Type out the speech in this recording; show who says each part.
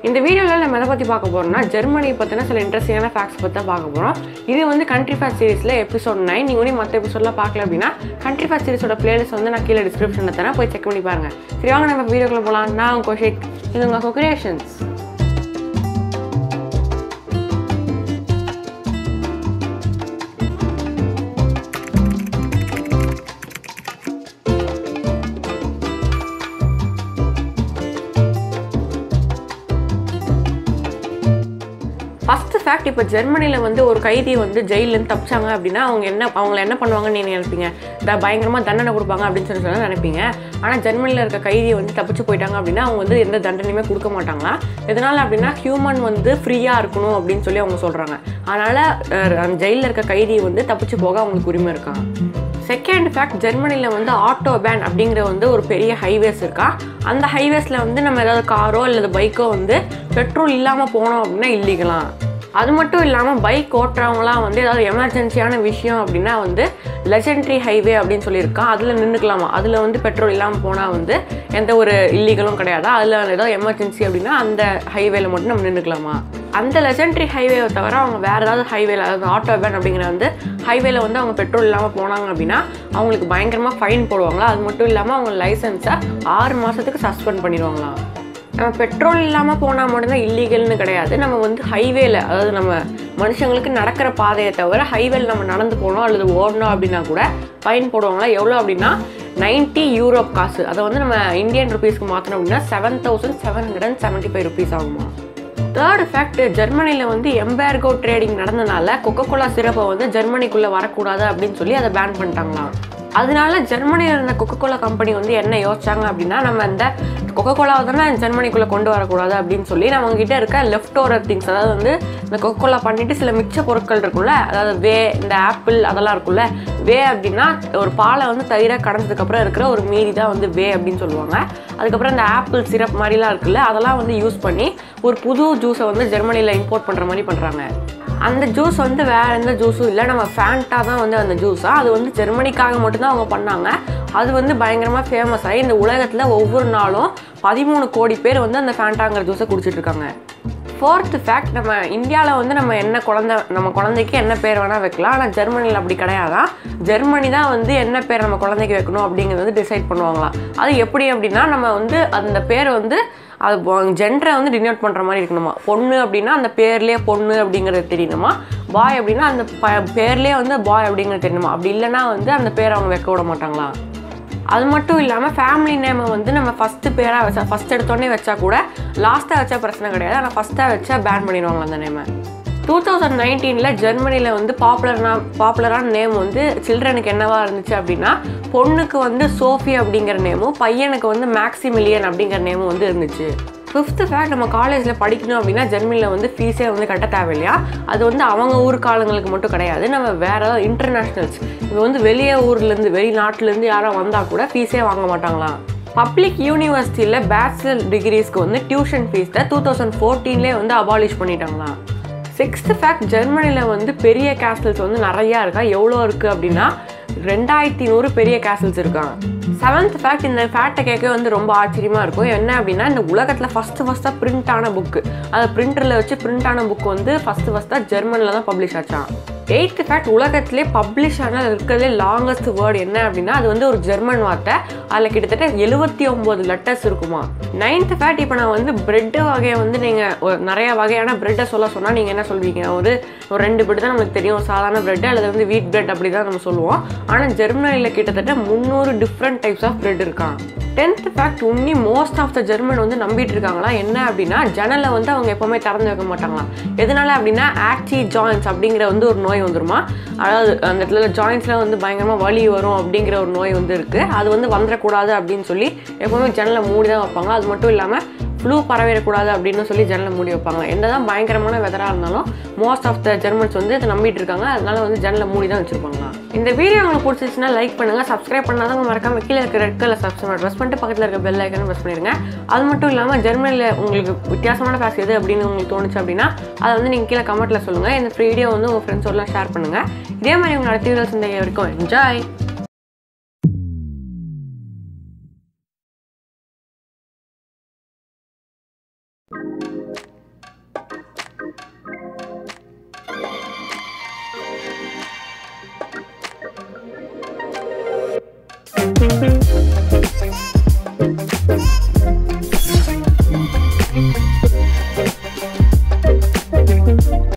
Speaker 1: இந்த வீடியோவில் நம்ம எதை பற்றி பார்க்க போகிறோம்னா ஜெர்மனி பற்றின சில இன்ட்ரெஸ்டிங்கான ஃபேக்ட்ஸ் பற்றி தான் பார்க்க போகிறோம் இது வந்து கண்ட்ரி ஃபேக்ட் சீரிஸில் எபிசோட் நைன் நீங்கள் வந்து மற்ற எபிசோட்லாம் பார்க்கல அப்படின்னா கண்ட்ரி ஃபேக்ட் சீரிஸோட பிளேலிஸ்ட் வந்து நான் கீழே டிஸ்கிரிப்ஷனில் தரேன் போய் செக் பண்ணி பாருங்கள் சரி வாங்க நம்ம வீடியோக்குள்ள போகலாம் நான் உங்கள் கோஷிக் இது உங்கள் கொக்ரியேஷன்ஸ் ஃபஸ்ட்டு ஃபேக்ட் இப்போ ஜெர்மனியில் வந்து ஒரு கைதி வந்து ஜெயிலேருந்து தப்பிச்சாங்க அப்படின்னா அவங்க என்ன அவங்கள என்ன பண்ணுவாங்கன்னு நீங்கள் நினைப்பீங்க த பயங்கரமாக தண்டனை கொடுப்பாங்க அப்படின்னு சொல்லி சொல்லி நினைப்பீங்க ஆனால் ஜெர்மனியில் இருக்க கைதியை வந்து தப்பிச்சு போயிட்டாங்க அப்படின்னா அவங்க வந்து எந்த தண்டனையுமே கொடுக்க மாட்டாங்களா எதனால் அப்படின்னா ஹியூமன் வந்து ஃப்ரீயாக இருக்கணும் அப்படின்னு சொல்லி அவங்க சொல்கிறாங்க அதனால் ஜெயிலில் இருக்க கைதி வந்து தப்பிச்சு போக அவங்களுக்கு உரிமை இருக்காங்க செகண்ட் ஃபேக்ட் ஜெர்மனியில் வந்து ஆட்டோ பேன் அப்படிங்கிற வந்து ஒரு பெரிய ஹைவேஸ் இருக்கா அந்த ஹைவேஸில் வந்து நம்ம ஏதாவது காரோ இல்லை பைக்கோ வந்து பெட்ரோல் இல்லாமல் போனோம் அப்படின்னா இல்லீகலாம் அது மட்டும் இல்லாமல் பைக் ஓட்டுறவங்களாம் வந்து ஏதாவது எமர்ஜென்சியான விஷயம் அப்படின்னா வந்து லெஜெண்ட்ரி ஹைவே அப்படின்னு சொல்லியிருக்கான் அதில் நின்றுக்கலாமா அதில் வந்து பெட்ரோல் இல்லாமல் போனால் வந்து எந்த ஒரு இல்லீகலும் கிடையாது அதில் ஏதாவது எமர்ஜென்சி அப்படின்னா அந்த ஹைவேல மட்டும் நம்ம நின்றுக்கலாமா அந்த லெஜெண்ட்ரி ஹைவேவை தவிர அவங்க வேறு ஏதாவது ஹைவேல அதாவது ஆட்டோ பேன் அப்படிங்கிற வந்து ஹைவேல வந்து அவங்க பெட்ரோல் இல்லாமல் போனாங்க அப்படின்னா அவங்களுக்கு பயங்கரமாக ஃபைன் போடுவாங்களா அது மட்டும் இல்லாமல் அவங்க லைசன்ஸை ஆறு மாதத்துக்கு சஸ்பெண்ட் பண்ணிடுவாங்களாம் நம்ம பெட்ரோல் இல்லாமல் போனால் மட்டும்தான் இல்லீகல்னு கிடையாது நம்ம வந்து ஹைவேல அதாவது நம்ம மனுஷங்களுக்கு நடக்கிற பாதையை தவிர ஹைவேல நம்ம நடந்து போனோம் அல்லது ஓடணும் அப்படின்னா கூட ஃபைன் போடுவாங்களா எவ்வளோ அப்படின்னா நைன்ட்டி யூரோப் காசு அதை வந்து நம்ம இந்தியன் ருபீஸ்க்கு மாற்றணும் அப்படின்னா seven thousand seven hundred and seventy five rupees ஆகுமா தேர்ட் ஃபேக்ட் ஜெர்மனியில் வந்து எம்பேர்கோ ட்ரேடிங் நடந்தனால கொக்கோ கோலா சிறப்பை வந்து ஜெர்மனிக்குள்ளே வரக்கூடாது அப்படின்னு சொல்லி அதை பேன் பண்ணிட்டாங்களாம் அதனால ஜெர்மனியில் இருந்த கொக்கோ கோலா கம்பெனி வந்து என்ன யோசிச்சாங்க அப்படின்னா நம்ம இந்த கொக்கோ கோலாவை தானே ஜெர்மனிக்குள்ளே கொண்டு வரக்கூடாது அப்படின்னு சொல்லி நம்ம கிட்ட இருக்க லெஃப்ட் ஓவர் திங்ஸ் அதாவது வந்து இந்த கொக்கோ கோலா பண்ணிட்டு சில மிச்ச பொருட்கள் இருக்குல்ல அதாவது வே இந்த ஆப்பிள் அதெல்லாம் இருக்குல்ல வே அப்படின்னா ஒரு பாலை வந்து தயிராக கடந்ததுக்கப்புறம் இருக்கிற ஒரு மீதி தான் வந்து வே அப்படின்னு சொல்லுவாங்க அதுக்கப்புறம் இந்த ஆப்பிள் சிரப் மாதிரிலாம் இருக்குல்ல அதெல்லாம் வந்து யூஸ் பண்ணி ஒரு புது ஜூஸை வந்து ஜெர்மனியில் இம்போர்ட் பண்ணுற மாதிரி பண்ணுறாங்க அந்த ஜூஸ் வந்து வேற எந்த ஜூஸும் இல்லை நம்ம ஃபேண்டா தான் வந்து அந்த ஜூஸாக அது வந்து ஜெர்மனிக்காக மட்டும்தான் அவங்க பண்ணாங்க அது வந்து பயங்கரமாக ஃபேமஸ் ஆகி இந்த உலகத்தில் ஒவ்வொரு நாளும் பதிமூணு கோடி பேர் வந்து அந்த ஃபேண்டாங்கிற ஜூஸை குடிச்சிட்டு இருக்காங்க ஃபோர்த்து ஃபேக்ட் நம்ம இந்தியாவில் வந்து நம்ம என்ன குழந்தை நம்ம குழந்தைக்கு என்ன பேர் வேணால் வைக்கலாம் ஆனால் ஜெர்மனியில் அப்படி கிடையாதான் ஜெர்மனி தான் வந்து என்ன பேர் நம்ம குழந்தைக்கு வைக்கணும் அப்படிங்கிறது வந்து டிசைட் பண்ணுவாங்களாம் அது எப்படி அப்படின்னா நம்ம வந்து அந்த பேர் வந்து அது ஜென்டரை வந்து டினோட் பண்ணுற மாதிரி இருக்கணுமா பொண்ணு அப்படின்னா அந்த பேர்லேயே பொண்ணு அப்படிங்கிறது தெரியணுமா பாய் அப்படின்னா அந்த ப பேர்லேயே வந்து பாய் அப்படிங்கிறது தெரியணுமா அப்படி இல்லைன்னா வந்து அந்த பேர் அவங்க வைக்க விட மாட்டாங்களா அது மட்டும் இல்லாமல் ஃபேமிலி நேமை வந்து நம்ம ஃபஸ்ட்டு பேராக வச்சா ஃபஸ்ட் எடுத்தோடனே வச்சா கூட லாஸ்ட்டாக வச்சா பிரச்சனை கிடையாது ஆனால் ஃபஸ்ட்டாக வச்சா பேன் பண்ணிடுவாங்க அந்த நேமை டூ தௌசண்ட் நைன்டீனில் ஜெர்மனியில் வந்து பாப்புலர்னா பாப்புலரான நேம் வந்து சில்ட்ரனுக்கு என்னவா இருந்துச்சு அப்படின்னா பொண்ணுக்கு வந்து சோஃபி அப்படிங்கிற நேமும் பையனுக்கு வந்து மேக்ஸிமிலியன் அப்படிங்கிற நேமும் வந்து இருந்துச்சு ஃபிஃப்த்து ஃபேக்ட் நம்ம காலேஜில் படிக்கணும் அப்படின்னா ஜெர்மனியில் வந்து ஃபீஸே வந்து கட்ட தேவையில்லையா அது வந்து அவங்க ஊர் காலங்களுக்கு மட்டும் கிடையாது நம்ம வேற ஏதாவது இன்டர்நேஷ்னல்ஸ் இப்போ வந்து வெளியே ஊர்லேருந்து வெளிநாட்டிலேருந்து யாரோ வந்தால் கூட ஃபீஸே வாங்க மாட்டாங்களாம் பப்ளிக் யூனிவர்சிட்டியில் பேச்சுலர் டிகிரிஸ்க்கு வந்து டியூஷன் ஃபீஸை டூ தௌசண்ட் ஃபோர்டீன்லேயே வந்து அபாலிஷ் பண்ணிட்டாங்களாம் சிக்ஸ்த் ஃபேக்ட் ஜெர்மனியில் வந்து பெரிய கேஸ்டல்ஸ் வந்து நிறையா இருக்கா எவ்வளோ இருக்குது அப்படின்னா ரெண்டாயிரத்தி நூறு பெரிய கேசல்ஸ் இருக்காங்க செவன்த் ஃபேக்ட் இந்த ஃபேக்டை கேட்க வந்து ரொம்ப ஆச்சரியமாக இருக்கும் என்ன அப்படின்னா இந்த உலகத்தில் ஃபஸ்ட்டு ஃபஸ்ட்டாக பிரிண்ட் ஆன புக்கு அதை பிரிண்டரில் வச்சு பிரிண்ட் ஆன புக் வந்து ஃபஸ்ட்டு ஃபஸ்ட்டாக ஜெர்மனில் தான் பப்ளிஷ் ஆச்சான் எயித்து ஃபேக்ட் உலகத்திலே பப்ளிஷ் ஆன இருக்கிறதுலே லாங்கஸ்ட் வேர்டு என்ன அப்படின்னா அது வந்து ஒரு ஜெர்மன் வார்த்தை அதில் கிட்டத்தட்ட எழுபத்தி ஒம்பது லெட்டர்ஸ் இருக்குமா நைன்த் ஃபேக்ட் இப்போ நான் வந்து பிரெட்டு வகையை வந்து நீங்கள் நிறைய வகையான பிரெட்டை சொல்ல சொன்னால் நீங்கள் என்ன சொல்வீங்க ஒரு ஒரு ரெண்டு பிரெட் தான் நமக்கு தெரியும் சாதாரண பிரெட் அல்லது வந்து வீட் பிரெட் அப்படி தான் நம்ம சொல்லுவோம் ஆனால் ஜெர்மனியில் கிட்டத்தட்ட முந்நூறு டிஃப்ரெண்ட் டைப்ஸ் ஆஃப் பிரெட் இருக்கான் டென்த் ஃபேக்ட் உன்னி மோஸ்ட் ஆஃப் த ஜெர்மன் வந்து நம்பிட்டு இருக்காங்களா என்ன அப்படின்னா ஜன்னலை வந்து அவங்க எப்போவுமே திறந்து வைக்க மாட்டாங்களாம் எதனால அப்படின்னா ஆக்சி ஜாயின்ஸ் அப்படிங்கிற வந்து ஒரு நோய் வந்துருமா அதாவது அந்த இடத்துல ஜாயின்ஸ்லாம் வந்து பயங்கரமாக வலி வரும் அப்படிங்கிற ஒரு நோய் வந்து இருக்குது அது வந்து வந்துடக்கூடாது அப்படின்னு சொல்லி எப்போவுமே ஜன்னலை மூடி தான் வைப்பாங்க அது மட்டும் இல்லாமல் ஃப்ளூ பரவிடக்கூடாது அப்படின்னு சொல்லி ஜன்னலை மூடி வைப்பாங்க என்னதான் பயங்கரமான வெதராக இருந்தாலும் மோஸ்ட் ஆஃப் த ஜெர்மன்ஸ் வந்து இதை நம்பிட்டு இருக்காங்க அதனால வந்து ஜன்னலை மூடி தான் வச்சிருப்பாங்க இந்த வீடியோ உங்களுக்கு பிடிச்சிச்சுன்னா லைக் பண்ணுங்க சப்ஸ்கிரைப் பண்ணாதவங்க மறக்காம கீழே இருக்க ரெட் கலர் சப்ஸ்கிரைப் ப்ரெஸ் பண்ணிட்டு பக்கத்தில் இருக்க பெல் ஐக்கனை ப்ரெஸ் பண்ணிருங்க அது மட்டும் இல்லாமல் ஜெர்மனியில் உங்களுக்கு வித்தியாசமான ஃபேஸ் எது அப்படின்னு உங்களுக்கு தோணுச்சு அப்படின்னா அதை வந்து நீங்கள் கீழே கமெண்ட்டில் சொல்லுங்கள் இந்த வீடியோ வந்து உங்கள் ஃப்ரெண்ட்ஸோடலாம் ஷேர் பண்ணுங்கள் இதே மாதிரி உங்கள் அடுத்த வீடியோஸ் இந்த வரைக்கும் என்ஜாய் பாய்